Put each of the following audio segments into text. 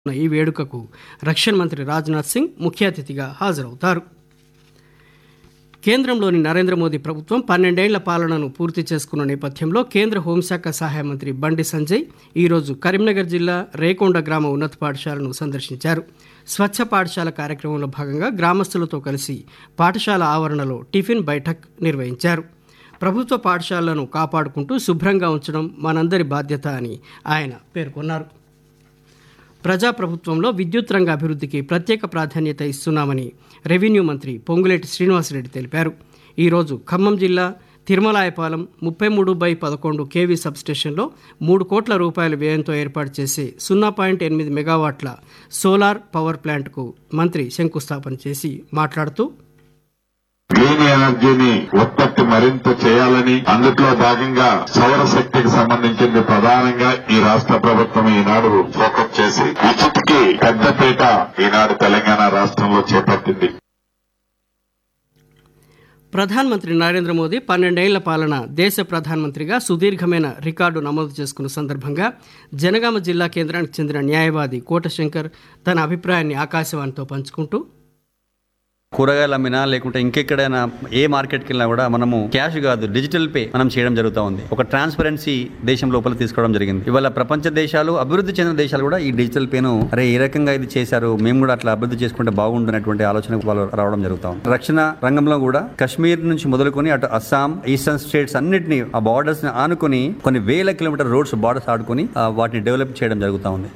ఈ వేడుకకు రక్షణ మంత్రి రాజ్నాథ్ సింగ్ ముఖ్య అతిథిగా హాజరవుతారు కేంద్రంలోని నరేంద్ర మోదీ ప్రభుత్వం పన్నెండేళ్ల పాలనను పూర్తి చేసుకున్న నేపథ్యంలో కేంద్ర హోంశాఖ సహాయ మంత్రి బండి సంజయ్ ఈరోజు కరీంనగర్ జిల్లా రేకొండ గ్రామ ఉన్నత పాఠశాలను సందర్శించారు స్వచ్ఛ పాఠశాల కార్యక్రమంలో భాగంగా గ్రామస్తులతో కలిసి పాఠశాల ఆవరణలో టిఫిన్ బైఠక్ నిర్వహించారు ప్రభుత్వ పాఠశాలలను కాపాడుకుంటూ శుభ్రంగా ఉంచడం మనందరి బాధ్యత అని ఆయన పేర్కొన్నారు ప్రజాప్రభుత్వంలో విద్యుత్ రంగ అభివృద్ధికి ప్రత్యేక ప్రాధాన్యత ఇస్తున్నామని రెవెన్యూ మంత్రి పొంగులేటి శ్రీనివాసరెడ్డి తెలిపారు ఈరోజు ఖమ్మం జిల్లా తిరుమలాయపాలెం ముప్పై మూడు బై పదకొండు కేవీ సబ్స్టేషన్లో మూడు కోట్ల రూపాయల వ్యయంతో ఏర్పాటు చేసే సున్నా పాయింట్ ఎనిమిది మెగావాట్ల సోలార్ పవర్ ప్లాంట్కు మంత్రి శంకుస్థాపన చేసి మాట్లాడుతూ గ్రీన్ ఎనర్జీని ఉత్పత్తి మరింత చేయాలని అందులో భాగంగా సౌర శక్తికి సంబంధించింది ప్రధానంగా ఈ రాష్ట్ర ప్రభుత్వం ఈనాడు ఫోకస్ చేసి విద్యుత్కి పెద్దపీట ఈనాడు తెలంగాణ రాష్ట్రంలో చేపట్టింది ప్రధానమంత్రి నరేంద్ర మోదీ పన్నెండేళ్ల పాలన దేశ ప్రధానమంత్రిగా సుదీర్ఘమైన రికార్డు నమోదు చేసుకున్న సందర్భంగా జనగామ జిల్లా కేంద్రానికి చెందిన న్యాయవాది కోటశంకర్ తన అభిప్రాయాన్ని ఆకాశవాణితో పంచుకుంటూ కూరగాయలు అమ్మినా లేకుంటే ఇంకెక్కడైనా ఏ మార్కెట్కి వెళ్ళినా కూడా మనము క్యాష్ కాదు డిజిటల్ పే మనం చేయడం జరుగుతూ ఉంది ఒక ట్రాన్స్పరెన్సీ దేశం లోపల తీసుకోవడం జరిగింది ఇవాళ ప్రపంచ దేశాలు అభివృద్ధి చెందిన దేశాలు కూడా ఈ డిజిటల్ పేను అరే ఏ రకంగా ఇది చేశారు మేము కూడా అట్లా అభివృద్ధి చేసుకుంటే బాగుంటున్నటువంటి ఆలోచన వాళ్ళు రావడం జరుగుతా ఉంది రక్షణ రంగంలో కూడా కశ్మీర్ నుంచి మొదలుకొని అటు అస్సాం ఈస్టర్న్ స్టేట్స్ అన్నిటిని ఆ బార్డర్స్ ని ఆనుకొని కొన్ని వేల కిలోమీటర్ రోడ్స్ బార్డర్స్ ఆడుకొని ఆ, వాటిని డెవలప్ చేయడం జరుగుతూ ఉంది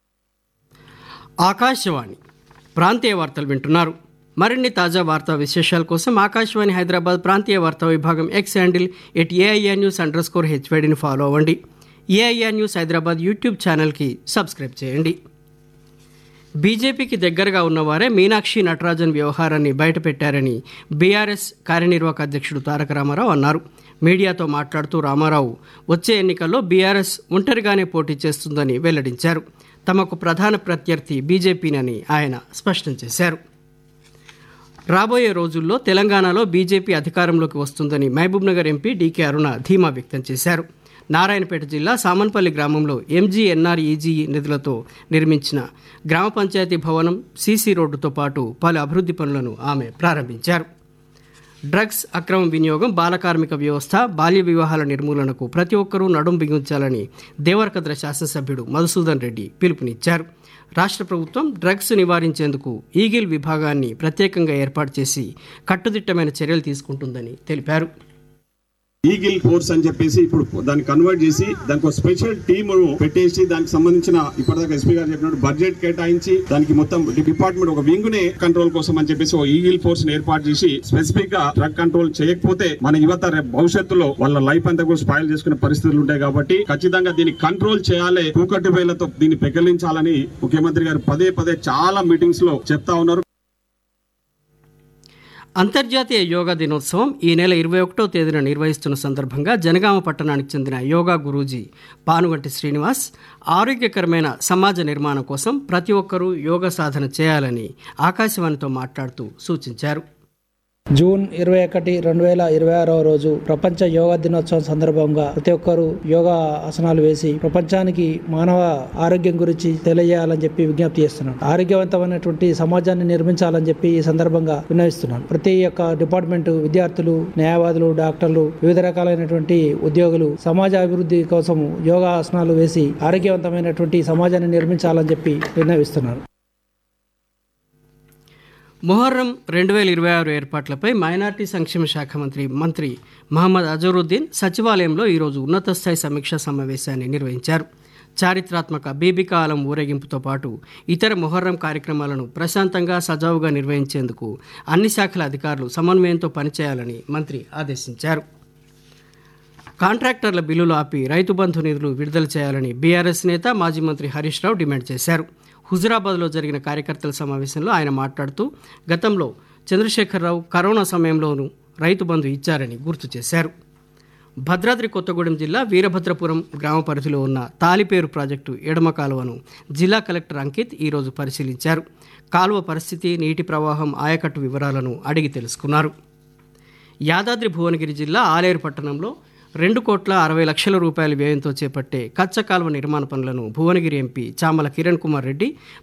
ఆకాశవాణి ప్రాంతీయ వార్తలు వింటున్నారు మరిన్ని తాజా వార్తా విశేషాల కోసం ఆకాశవాణి హైదరాబాద్ ప్రాంతీయ వార్తా విభాగం X handle at AIR news under score హెచ్వైడిని ఫాలో అవ్వండి ఏఐఆర్ న్యూస్ హైదరాబాద్ యూట్యూబ్ ఛానల్కి సబ్స్క్రైబ్ చేయండి బీజేపీకి దగ్గరగా ఉన్నవారే మీనాక్షి నటరాజన్ వ్యవహారాన్ని బయటపెట్టారని బీఆర్ఎస్ కార్యనిర్వాహక అధ్యక్షుడు తారక రామారావు అన్నారు మీడియాతో మాట్లాడుతూ రామారావు వచ్చే ఎన్నికల్లో బీఆర్ఎస్ ఒంటరిగానే పోటీ చేస్తుందని వెల్లడించారు తమకు ప్రధాన ప్రత్యర్థి బీజేపీనని ఆయన స్పష్టం చేశారు రాబోయే రోజుల్లో తెలంగాణలో బీజేపీ అధికారంలోకి వస్తుందని మహబూబ్నగర్ ఎంపీ డీకే అరుణ ధీమా వ్యక్తం చేశారు నారాయణపేట జిల్లా సామన్పల్లి గ్రామంలో ఎంజీఎన్ఆర్ఈజీ నిధులతో నిర్మించిన గ్రామ పంచాయతీ భవనం సీసీ రోడ్డుతో పాటు పలు అభివృద్ధి పనులను ఆమె ప్రారంభించారు డ్రగ్స్ అక్రమ వినియోగం బాలకార్మిక వ్యవస్థ బాల్య వివాహాల నిర్మూలనకు ప్రతి ఒక్కరూ నడుం బిగించాలని దేవరకద్ర శాసనసభ్యుడు మధుసూదన్ రెడ్డి పిలుపునిచ్చారు రాష్ట్ర ప్రభుత్వం డ్రగ్స్ నివారించేందుకు ఈగిల్ విభాగాన్ని ప్రత్యేకంగా ఏర్పాటు చేసి కట్టుదిట్టమైన చర్యలు తీసుకుంటుందని తెలిపారు ఈగిల్ ఫోర్స్ అని చెప్పేసి ఇప్పుడు దాన్ని కన్వర్ట్ చేసి దానికి ఒక స్పెషల్ టీమ్ పెట్టేసి దానికి సంబంధించిన ఇప్పటిదాకా ఎస్పీ గారు చెప్పినట్టు బడ్జెట్ కేటాయించి దానికి మొత్తం డిపార్ట్మెంట్ ఒక వింగ్ నే కంట్రోల్ కోసం అని చెప్పేసి ఒక ఈగిల్ ఫోర్స్ ని ఏర్పాటు చేసి స్పెసిఫిక్ గా డ్రగ్ కంట్రోల్ చేయకపోతే మన యువత రేపు భవిష్యత్తులో వాళ్ళ లైఫ్ అంతా కూడా స్పాయిల్ చేసుకునే పరిస్థితులు ఉంటాయి కాబట్టి ఖచ్చితంగా దీన్ని కంట్రోల్ చేయాలి కూకటి వేలతో దీన్ని పెకలించాలని ముఖ్యమంత్రి గారు పదే పదే చాలా మీటింగ్స్ లో చెప్తా ఉన్నారు అంతర్జాతీయ యోగా దినోత్సవం ఈ నెల ఇరవై ఒకటో తేదీన నిర్వహిస్తున్న సందర్భంగా జనగామ పట్టణానికి చెందిన యోగా గురూజీ పానుగంటి శ్రీనివాస్ ఆరోగ్యకరమైన సమాజ నిర్మాణం కోసం ప్రతి ఒక్కరూ యోగా సాధన చేయాలని ఆకాశవాణితో మాట్లాడుతూ సూచించారు జూన్ ఇరవై ఒకటి రెండు వేల ఇరవై ఆరవ రోజు ప్రపంచ యోగా దినోత్సవం సందర్భంగా ప్రతి ఒక్కరూ యోగా ఆసనాలు వేసి ప్రపంచానికి మానవ ఆరోగ్యం గురించి తెలియజేయాలని చెప్పి విజ్ఞప్తి చేస్తున్నాను ఆరోగ్యవంతమైనటువంటి సమాజాన్ని నిర్మించాలని చెప్పి ఈ సందర్భంగా విన్నవిస్తున్నాను ప్రతి ఒక్క డిపార్ట్మెంట్ విద్యార్థులు న్యాయవాదులు డాక్టర్లు వివిధ రకాలైనటువంటి ఉద్యోగులు సమాజ అభివృద్ధి కోసం యోగా ఆసనాలు వేసి ఆరోగ్యవంతమైనటువంటి సమాజాన్ని నిర్మించాలని చెప్పి విన్నవిస్తున్నాను మొహర్రం రెండు వేల ఇరవై ఆరు ఏర్పాట్లపై మైనార్టీ సంక్షేమ శాఖ మంత్రి మంత్రి మహమ్మద్ అజరుద్దీన్ సచివాలయంలో ఈరోజు ఉన్నత స్థాయి సమీక్షా సమావేశాన్ని నిర్వహించారు చారిత్రాత్మక బీబికా ఆలం ఊరేగింపుతో పాటు ఇతర మొహర్రం కార్యక్రమాలను ప్రశాంతంగా సజావుగా నిర్వహించేందుకు అన్ని శాఖల అధికారులు సమన్వయంతో పనిచేయాలని మంత్రి ఆదేశించారు కాంట్రాక్టర్ల బిల్లులు ఆపి రైతు బంధు నిధులు విడుదల చేయాలని బీఆర్ఎస్ నేత మాజీ మంత్రి హరీష్ రావు డిమాండ్ చేశారు హుజురాబాద్లో జరిగిన కార్యకర్తల సమావేశంలో ఆయన మాట్లాడుతూ గతంలో చంద్రశేఖరరావు కరోనా సమయంలోనూ రైతు బంధు ఇచ్చారని గుర్తు చేశారు భద్రాద్రి కొత్తగూడెం జిల్లా వీరభద్రపురం గ్రామ పరిధిలో ఉన్న తాలిపేరు ప్రాజెక్టు ఎడమ కాలువను జిల్లా కలెక్టర్ అంకిత్ ఈరోజు పరిశీలించారు కాలువ పరిస్థితి నీటి ప్రవాహం ఆయకట్టు వివరాలను అడిగి తెలుసుకున్నారు యాదాద్రి భువనగిరి జిల్లా ఆలేరు పట్టణంలో రెండు కోట్ల అరవై లక్షల రూపాయల వ్యయంతో చేపట్టే కచ్చ కాలువ నిర్మాణ పనులను భువనగిరి ఎంపీ చామల కిరణ్ కుమార్ రెడ్డి